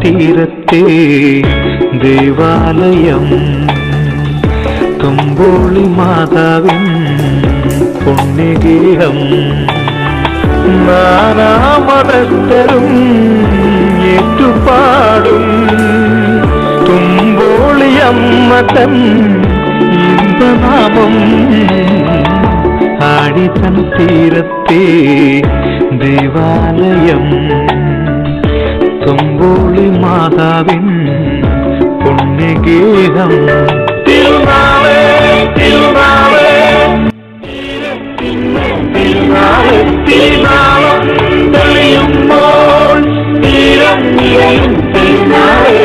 തീരത്തെ ദേവാലയം തുമ്പോളി മാതാവിൻ പുണ്യഗേഹം നാനാമതസ്ഥരും ഏറ്റുപാടും തുമ്പോളിയമ്മതൻ ഇമ്പനാമം ആടിതൻ തീരത്തെ ദേവാലയം തുമ്പോളി മാതാവിൻ പുണ്യഗേഹം തിരുനാളേ തിരുനാളേ തിരുനാള് തിരുനാളം തെളിയുമ്പോൾ തീരം നിറയും തിരുനാളേ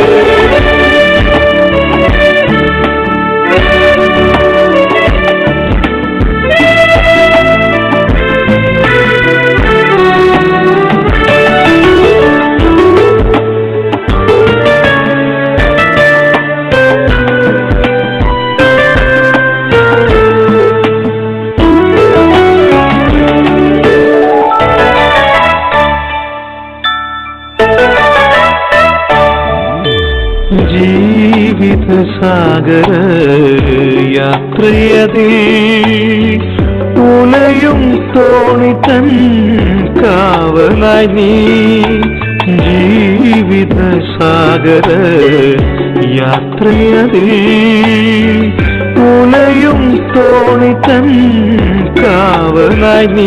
ജീവിത സാഗര യാത്രയതിൽ ഉലയും തോണിതൻ കാവലായി നീ ജീവിത സാഗര യാത്രയതിൽ ഉലയും തോണിതൻ കാവലായി നീ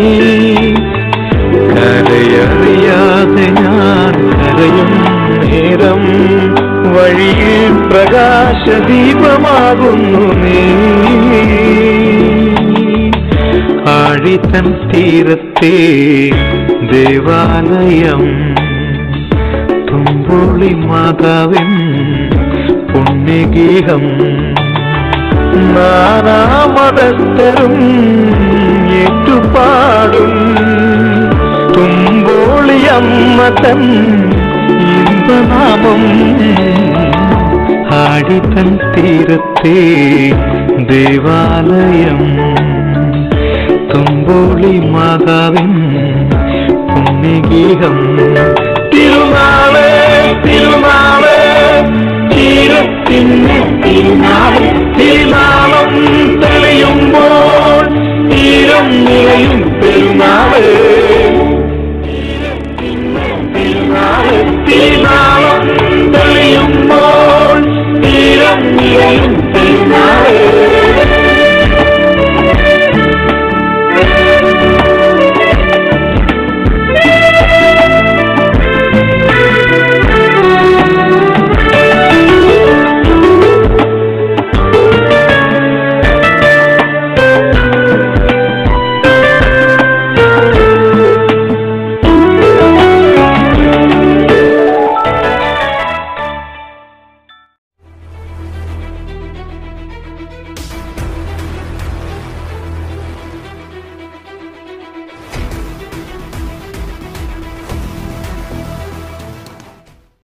കരയറിയാതെ ഞാൻ കരയും നേരം വഴിയിൽ പ്രകാശദീപമാകുന്നു നീ ആഴിതൻ തീരത്തെ ദേവാലയം തുമ്പോളി മാതാവിൻ പുണ്യഗീഹം നാനാമതസ്ഥരും ഏറ്റുപാടും തുമ്പോളിയമ്മതൻ ഇമ്പനാമം ആടിതൻ തീരത്തെ ദേവാലയം തുമ്പോളി മാതാവിൻ പുണ്യഗീഹം തിരുനാളേ തിരുനാളേ തീരത്തിൻ്റെ തിരു